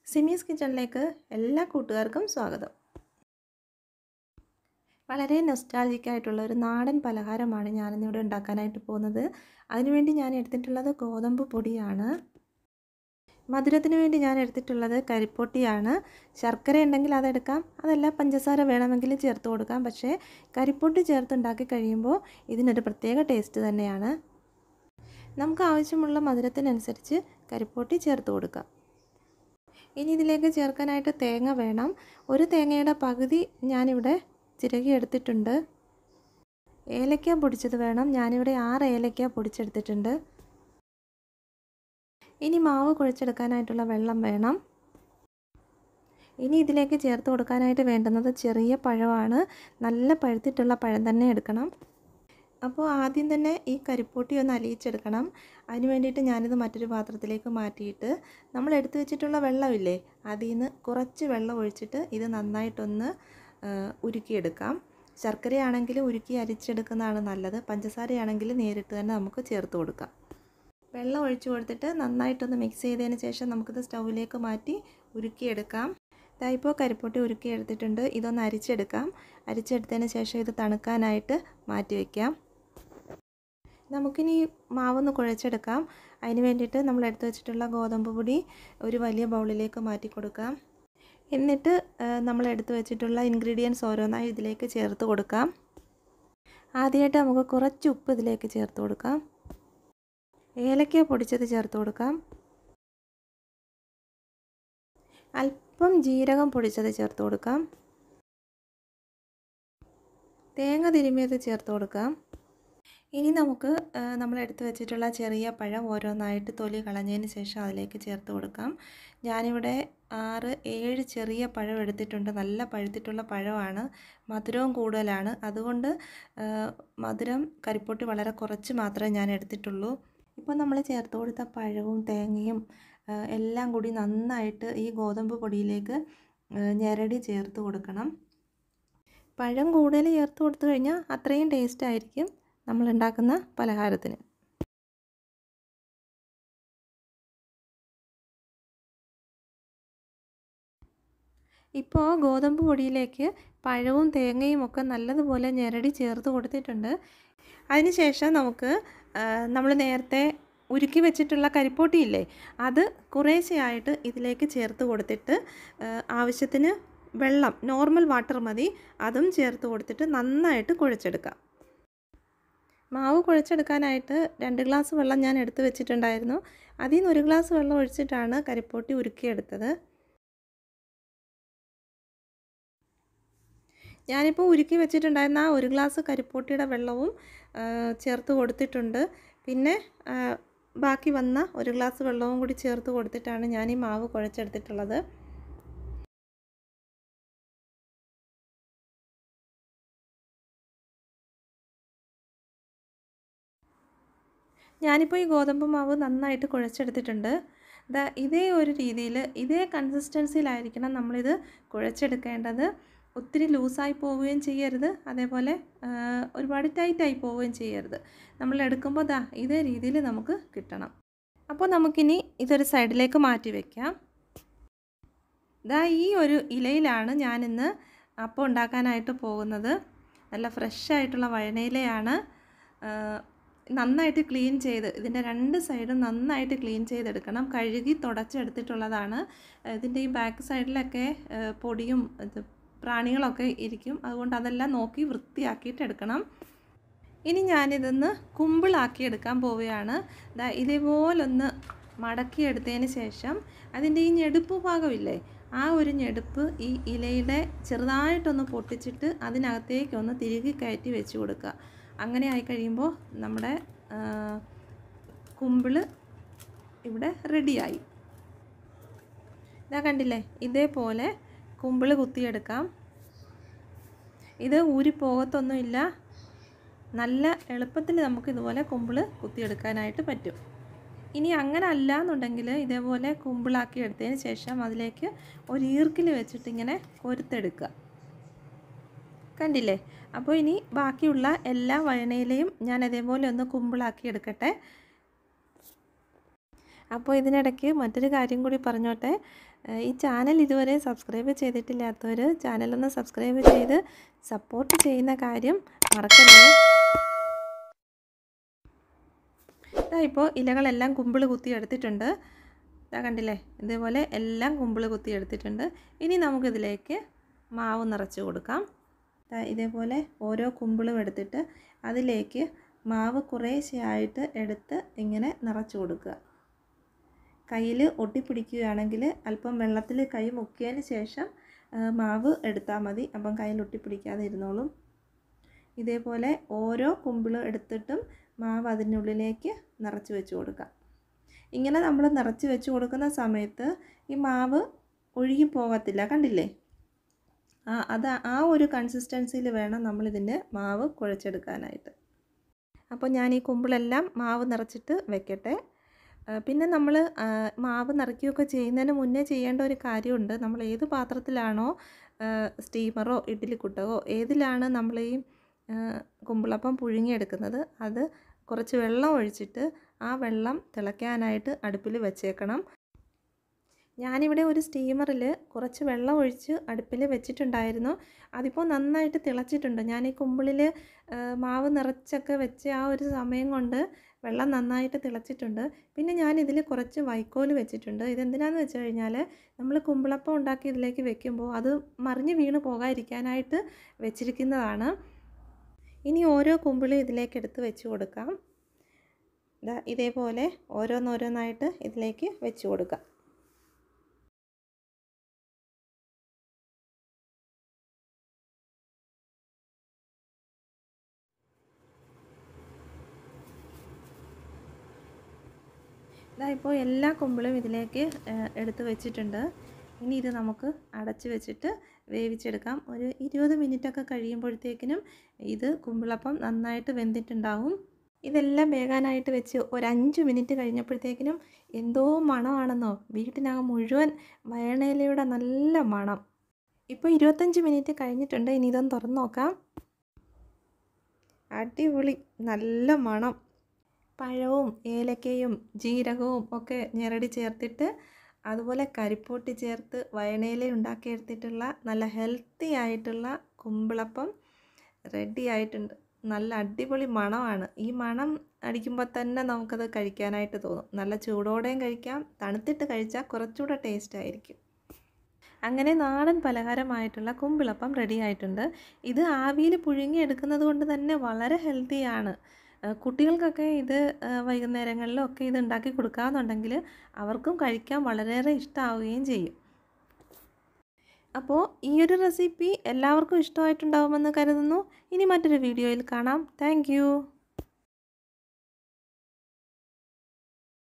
സിമീസ് കിച്ചണിലേക്ക് എല്ലാ കൂട്ടുകാർക്കും സ്വാഗതം വളരെ നൊസ്റ്റാൾജിക് ആയിട്ടുള്ള ഒരു നാടൻ പലഹാരമാണ് ഞാനിന്നിവിടെ ഉണ്ടാക്കാനായിട്ട് പോകുന്നത് അതിനുവേണ്ടി ഞാൻ എടുത്തിട്ടുള്ളത് ഗോതമ്പ് പൊടിയാണ് മധുരത്തിന് വേണ്ടി ഞാൻ എടുത്തിട്ടുള്ളത് കരിപ്പൊട്ടിയാണ് ശർക്കര ഉണ്ടെങ്കിൽ അതെടുക്കാം അതല്ല പഞ്ചസാര വേണമെങ്കിൽ ചേർത്ത് കൊടുക്കാം പക്ഷേ കരിപ്പൊട്ടി ചേർത്ത് ഉണ്ടാക്കി കഴിയുമ്പോൾ ഇതിനൊരു പ്രത്യേക ടേസ്റ്റ് തന്നെയാണ് നമുക്ക് ആവശ്യമുള്ള മധുരത്തിനനുസരിച്ച് കരിപ്പൊട്ടി ചേർത്ത് കൊടുക്കാം ഇനി ഇതിലേക്ക് ചേർക്കാനായിട്ട് തേങ്ങ വേണം ഒരു തേങ്ങയുടെ പകുതി ഞാനിവിടെ ചിരകി എടുത്തിട്ടുണ്ട് ഏലക്ക പൊടിച്ചത് വേണം ഞാനിവിടെ ആറ് ഏലക്ക പൊടിച്ചെടുത്തിട്ടുണ്ട് ഇനി മാവ് കുഴച്ചെടുക്കാനായിട്ടുള്ള വെള്ളം വേണം ഇനി ഇതിലേക്ക് ചേർത്ത് കൊടുക്കാനായിട്ട് വേണ്ടുന്നത് ചെറിയ പഴമാണ് നല്ല പഴുത്തിട്ടുള്ള പഴം തന്നെ എടുക്കണം അപ്പോൾ ആദ്യം തന്നെ ഈ കരിപ്പൊട്ടി ഒന്ന് അലിയിച്ചെടുക്കണം അതിന് വേണ്ടിയിട്ട് ഞാനിത് മറ്റൊരു പാത്രത്തിലേക്ക് മാറ്റിയിട്ട് നമ്മൾ എടുത്തു വെച്ചിട്ടുള്ള വെള്ളമില്ലേ അതിൽ നിന്ന് കുറച്ച് വെള്ളം ഒഴിച്ചിട്ട് ഇത് നന്നായിട്ടൊന്ന് ഉരുക്കിയെടുക്കാം ശർക്കരയാണെങ്കിൽ ഉരുക്കി അരിച്ചെടുക്കുന്നതാണ് നല്ലത് പഞ്ചസാരയാണെങ്കിൽ നേരിട്ട് തന്നെ നമുക്ക് ചേർത്ത് കൊടുക്കാം വെള്ളം ഒഴിച്ചു കൊടുത്തിട്ട് നന്നായിട്ടൊന്ന് മിക്സ് ചെയ്തതിന് ശേഷം നമുക്കിത് സ്റ്റൗവിലേക്ക് മാറ്റി ഉരുക്കിയെടുക്കാം ഇതായിപ്പോൾ കരിപ്പൊട്ടി ഉരുക്കി എടുത്തിട്ടുണ്ട് ഇതൊന്ന് അരിച്ചെടുക്കാം അരിച്ചെടുത്തതിന് ശേഷം ഇത് തണുക്കാനായിട്ട് മാറ്റി വയ്ക്കാം നമുക്കിനി മാവൊന്ന് കുഴച്ചെടുക്കാം അതിന് വേണ്ടിയിട്ട് നമ്മൾ എടുത്തു വെച്ചിട്ടുള്ള ഗോതമ്പ് പൊടി ഒരു വലിയ ബൗളിലേക്ക് മാറ്റി കൊടുക്കാം എന്നിട്ട് നമ്മൾ എടുത്തു വെച്ചിട്ടുള്ള ഇൻഗ്രീഡിയൻസ് ഓരോന്നായി ഇതിലേക്ക് ചേർത്ത് കൊടുക്കാം ആദ്യമായിട്ട് നമുക്ക് കുറച്ച് ഉപ്പ് ഇതിലേക്ക് ചേർത്ത് കൊടുക്കാം ഏലക്ക പൊടിച്ചത് ചേർത്ത് കൊടുക്കാം അല്പം ജീരകം പൊടിച്ചത് ചേർത്ത് കൊടുക്കാം തേങ്ങ തിരുമ്മിയത് ചേർത്ത് കൊടുക്കാം ഇനി നമുക്ക് നമ്മൾ എടുത്തു വെച്ചിട്ടുള്ള ചെറിയ പഴം ഓരോന്നായിട്ട് തൊലി കളഞ്ഞതിന് ശേഷം അതിലേക്ക് ചേർത്ത് കൊടുക്കാം ഞാനിവിടെ ആറ് ഏഴ് ചെറിയ പഴം എടുത്തിട്ടുണ്ട് നല്ല പഴുത്തിട്ടുള്ള പഴമാണ് മധുരവും കൂടുതലാണ് അതുകൊണ്ട് മധുരം കരിപ്പൊട്ടി വളരെ കുറച്ച് മാത്രമേ ഞാൻ എടുത്തിട്ടുള്ളൂ ഇപ്പോൾ നമ്മൾ ചേർത്ത് കൊടുത്ത പഴവും തേങ്ങയും എല്ലാം കൂടി നന്നായിട്ട് ഈ ഗോതമ്പ് പൊടിയിലേക്ക് ഞെരടി ചേർത്ത് കൊടുക്കണം പഴം കൂടുതൽ ചേർത്ത് കൊടുത്തു കഴിഞ്ഞാൽ അത്രയും ടേസ്റ്റ് ആയിരിക്കും നമ്മൾ ഉണ്ടാക്കുന്ന പലഹാരത്തിന് ഇപ്പോൾ ഗോതമ്പ് പൊടിയിലേക്ക് പഴവും തേങ്ങയും ഒക്കെ നല്ലതുപോലെ ഞെരടി ചേർത്ത് കൊടുത്തിട്ടുണ്ട് അതിനുശേഷം നമുക്ക് നമ്മൾ നേരത്തെ ഉരുക്കി വെച്ചിട്ടുള്ള കരിപ്പോട്ടിയില്ലേ അത് കുറേശ്ശെയായിട്ട് ഇതിലേക്ക് ചേർത്ത് കൊടുത്തിട്ട് ആവശ്യത്തിന് വെള്ളം നോർമൽ വാട്ടർ മതി അതും ചേർത്ത് കൊടുത്തിട്ട് നന്നായിട്ട് കുഴച്ചെടുക്കാം മാവ് കുഴച്ചെടുക്കാനായിട്ട് രണ്ട് ഗ്ലാസ് വെള്ളം ഞാൻ എടുത്ത് വെച്ചിട്ടുണ്ടായിരുന്നു അതിൽ നിന്ന് ഒരു ഗ്ലാസ് വെള്ളം ഒഴിച്ചിട്ടാണ് കരിപ്പോട്ടി ഉരുക്കിയെടുത്തത് ഞാനിപ്പോൾ ഉരുക്കി വെച്ചിട്ടുണ്ടായിരുന്ന ആ ഒരു ഗ്ലാസ് കരിപ്പോട്ടിയുടെ വെള്ളവും ചേർത്ത് കൊടുത്തിട്ടുണ്ട് പിന്നെ ബാക്കി വന്ന ഒരു ഗ്ലാസ് വെള്ളവും കൂടി ചേർത്ത് കൊടുത്തിട്ടാണ് ഞാൻ ഈ മാവ് കുഴച്ചെടുത്തിട്ടുള്ളത് ഞാനിപ്പോൾ ഈ ഗോതമ്പ് മാവ് നന്നായിട്ട് കുഴച്ചെടുത്തിട്ടുണ്ട് ദാ ഇതേ ഒരു രീതിയിൽ ഇതേ കൺസിസ്റ്റൻസിയിലായിരിക്കണം നമ്മളിത് കുഴച്ചെടുക്കേണ്ടത് ഒത്തിരി ലൂസായി പോവുകയും ചെയ്യരുത് അതേപോലെ ഒരുപാട് ടൈറ്റായി പോവുകയും ചെയ്യരുത് നമ്മൾ എടുക്കുമ്പോൾ ദാ ഇതേ രീതിയിൽ നമുക്ക് കിട്ടണം അപ്പോൾ നമുക്കിനി ഇതൊരു സൈഡിലേക്ക് മാറ്റി വയ്ക്കാം ദാ ഈ ഒരു ഇലയിലാണ് ഞാനിന്ന് അപ്പം ഉണ്ടാക്കാനായിട്ട് പോകുന്നത് നല്ല ഫ്രഷ് ആയിട്ടുള്ള വഴനയിലയാണ് നന്നായിട്ട് ക്ലീൻ ചെയ്ത് ഇതിൻ്റെ രണ്ട് സൈഡും നന്നായിട്ട് ക്ലീൻ ചെയ്തെടുക്കണം കഴുകി തുടച്ചെടുത്തിട്ടുള്ളതാണ് ഇതിൻ്റെ ഈ ബാക്ക് സൈഡിലൊക്കെ പൊടിയും ഇത് പ്രാണികളൊക്കെ ഇരിക്കും അതുകൊണ്ട് അതെല്ലാം നോക്കി വൃത്തിയാക്കിയിട്ട് എടുക്കണം ഇനി ഞാനിതൊന്ന് കുമ്പിളാക്കി എടുക്കാൻ പോവുകയാണ് ഇതേപോലൊന്ന് മടക്കിയെടുത്തതിന് ശേഷം അതിൻ്റെ ഈ ഞെടുപ്പ് ഭാഗമില്ലേ ആ ഒരു ഞെടുപ്പ് ഈ ഇലയുടെ ചെറുതായിട്ടൊന്ന് പൊട്ടിച്ചിട്ട് അതിനകത്തേക്കൊന്ന് തിരികെ കയറ്റി വെച്ച് കൊടുക്കുക അങ്ങനെ ആയി കഴിയുമ്പോൾ നമ്മുടെ കുമ്പിള് ഇവിടെ റെഡിയായി ഇതാ കണ്ടില്ലേ ഇതേപോലെ കുമ്പിള് കുത്തിയെടുക്കാം ഇത് ഊരി പോകത്തൊന്നുമില്ല നല്ല എളുപ്പത്തിൽ നമുക്ക് ഇതുപോലെ കുമ്പിള് കുത്തിയെടുക്കാനായിട്ട് പറ്റും ഇനി അങ്ങനെ അല്ല എന്നുണ്ടെങ്കിൽ ഇതേപോലെ കുമ്പിളാക്കി എടുത്തതിന് ശേഷം അതിലേക്ക് ഒരു ഈർക്കിൽ വെച്ചിട്ട് ഇങ്ങനെ കൊരുത്തെടുക്കുക കണ്ടില്ലേ അപ്പോൾ ഇനി ബാക്കിയുള്ള എല്ലാ വഴണയിലെയും ഞാൻ അതേപോലെ ഒന്ന് കുമ്പിളാക്കി എടുക്കട്ടെ അപ്പോൾ ഇതിനിടയ്ക്ക് മറ്റൊരു കാര്യം കൂടി പറഞ്ഞോട്ടെ ഈ ചാനൽ ഇതുവരെ സബ്സ്ക്രൈബ് ചെയ്തിട്ടില്ലാത്തവർ ചാനലൊന്ന് സബ്സ്ക്രൈബ് ചെയ്ത് സപ്പോർട്ട് ചെയ്യുന്ന കാര്യം മറക്കല്ലേ ഇതാ ഇപ്പോൾ ഇലകളെല്ലാം കുമ്പിൾ കുത്തി എടുത്തിട്ടുണ്ട് ഇതാ കണ്ടില്ലേ ഇതേപോലെ എല്ലാം കുമ്പിൾ കുത്തി എടുത്തിട്ടുണ്ട് ഇനി നമുക്കിതിലേക്ക് മാവ് നിറച്ച് കൊടുക്കാം ഇതേപോലെ ഓരോ കുമ്പിളും എടുത്തിട്ട് അതിലേക്ക് മാവ് കുറേശ്ശെയായിട്ട് എടുത്ത് ഇങ്ങനെ നിറച്ച് കൊടുക്കുക കയ്യിൽ ഒട്ടിപ്പിടിക്കുകയാണെങ്കിൽ അല്പം വെള്ളത്തിൽ കൈ മുക്കിയതിന് ശേഷം മാവ് എടുത്താൽ മതി അപ്പം കയ്യിൽ ഒട്ടിപ്പിടിക്കാതെ ഇരുന്നോളും ഇതേപോലെ ഓരോ കുമ്പിളും എടുത്തിട്ടും മാവ് അതിനുള്ളിലേക്ക് നിറച്ച് വെച്ച് കൊടുക്കാം ഇങ്ങനെ നമ്മൾ നിറച്ച് വെച്ച് കൊടുക്കുന്ന സമയത്ത് ഈ മാവ് ഒഴുകി പോകത്തില്ല കണ്ടില്ലേ ആ അത് ആ ഒരു കൺസിസ്റ്റൻസിയിൽ വേണം നമ്മളിതിൻ്റെ മാവ് കുഴച്ചെടുക്കാനായിട്ട് അപ്പോൾ ഞാൻ ഈ കുമ്പിളെല്ലാം മാവ് നിറച്ചിട്ട് വെക്കട്ടെ പിന്നെ നമ്മൾ മാവ് നിറയ്ക്കുകയൊക്കെ ചെയ്യുന്നതിന് മുന്നേ ചെയ്യേണ്ട ഒരു കാര്യമുണ്ട് നമ്മൾ ഏത് പാത്രത്തിലാണോ സ്റ്റീമറോ ഇഡ്ഡലിക്കുട്ടകോ ഏതിലാണ് നമ്മൾ ഈ കുമ്പിളപ്പം പുഴുങ്ങിയെടുക്കുന്നത് അത് കുറച്ച് വെള്ളം ഒഴിച്ചിട്ട് ആ വെള്ളം തിളയ്ക്കാനായിട്ട് അടുപ്പിൽ വെച്ചേക്കണം ഞാനിവിടെ ഒരു സ്റ്റീമറിൽ കുറച്ച് വെള്ളം ഒഴിച്ച് അടുപ്പിൽ വെച്ചിട്ടുണ്ടായിരുന്നു അതിപ്പോൾ നന്നായിട്ട് തിളച്ചിട്ടുണ്ട് ഞാൻ ഈ കുമ്പിളിൽ മാവ് നിറച്ചൊക്കെ വെച്ച് ആ ഒരു സമയം കൊണ്ട് വെള്ളം നന്നായിട്ട് തിളച്ചിട്ടുണ്ട് പിന്നെ ഞാൻ ഇതിൽ കുറച്ച് വൈക്കോൽ വെച്ചിട്ടുണ്ട് ഇതെന്തിനാന്ന് വെച്ച് കഴിഞ്ഞാൽ നമ്മൾ കുമ്പിളപ്പം ഉണ്ടാക്കി ഇതിലേക്ക് വെക്കുമ്പോൾ അത് മറിഞ്ഞ് വീണ് പോകാതിരിക്കാനായിട്ട് വെച്ചിരിക്കുന്നതാണ് ഇനി ഓരോ കുമ്പിളും ഇതിലേക്ക് എടുത്ത് വെച്ച് കൊടുക്കാം ഇതാ ഇതേപോലെ ഓരോന്നോരോന്നായിട്ട് ഇതിലേക്ക് വെച്ച് കൊടുക്കാം ഇതാ ഇപ്പോൾ എല്ലാ കുമ്പിളും ഇതിലേക്ക് എടുത്ത് വെച്ചിട്ടുണ്ട് ഇനി ഇത് നമുക്ക് അടച്ച് വെച്ചിട്ട് വേവിച്ചെടുക്കാം ഒരു ഇരുപത് മിനിറ്റൊക്കെ കഴിയുമ്പോഴത്തേക്കിനും ഇത് കുമ്പിളപ്പം നന്നായിട്ട് വെന്തിട്ടുണ്ടാവും ഇതെല്ലാം വേകാനായിട്ട് വെച്ച് ഒരു അഞ്ച് മിനിറ്റ് കഴിഞ്ഞപ്പോഴത്തേക്കിനും എന്തോ മണമാണെന്നോ വീട്ടിനകം മുഴുവൻ വയണയിലയുടെ നല്ല മണം ഇപ്പോൾ ഇരുപത്തഞ്ച് മിനിറ്റ് കഴിഞ്ഞിട്ടുണ്ട് ഇനി ഇതൊന്ന് തുറന്ന് നോക്കാം അടിപൊളി നല്ല മണം പഴവും ഏലക്കയും ജീരകവും ഒക്കെ ഞെരടി ചേർത്തിട്ട് അതുപോലെ കരിപ്പോട്ടി ചേർത്ത് വയണയില ഉണ്ടാക്കിയെടുത്തിട്ടുള്ള നല്ല ഹെൽത്തി ആയിട്ടുള്ള കുമ്പിളപ്പം റെഡി ആയിട്ടുണ്ട് നല്ല അടിപൊളി മണമാണ് ഈ മണം അടിക്കുമ്പോൾ തന്നെ നമുക്കത് കഴിക്കാനായിട്ട് തോന്നും നല്ല ചൂടോടെയും കഴിക്കാം തണുത്തിട്ട് കഴിച്ചാൽ കുറച്ചുകൂടെ ടേസ്റ്റ് ആയിരിക്കും അങ്ങനെ നാടൻ പലഹാരമായിട്ടുള്ള കുമ്പിളപ്പം റെഡി ആയിട്ടുണ്ട് ഇത് ആവിയിൽ പുഴുങ്ങിയെടുക്കുന്നത് കൊണ്ട് തന്നെ വളരെ ഹെൽത്തിയാണ് കുട്ടികൾക്കൊക്കെ ഇത് വൈകുന്നേരങ്ങളിലും ഒക്കെ ഇത് ഉണ്ടാക്കി കൊടുക്കാമെന്നുണ്ടെങ്കിൽ അവർക്കും കഴിക്കാൻ വളരെയേറെ ഇഷ്ടമാവുകയും ചെയ്യും അപ്പോൾ ഈ ഒരു റെസിപ്പി എല്ലാവർക്കും ഇഷ്ടമായിട്ടുണ്ടാവുമെന്ന് കരുതുന്നു ഇനി മറ്റൊരു വീഡിയോയിൽ കാണാം താങ്ക്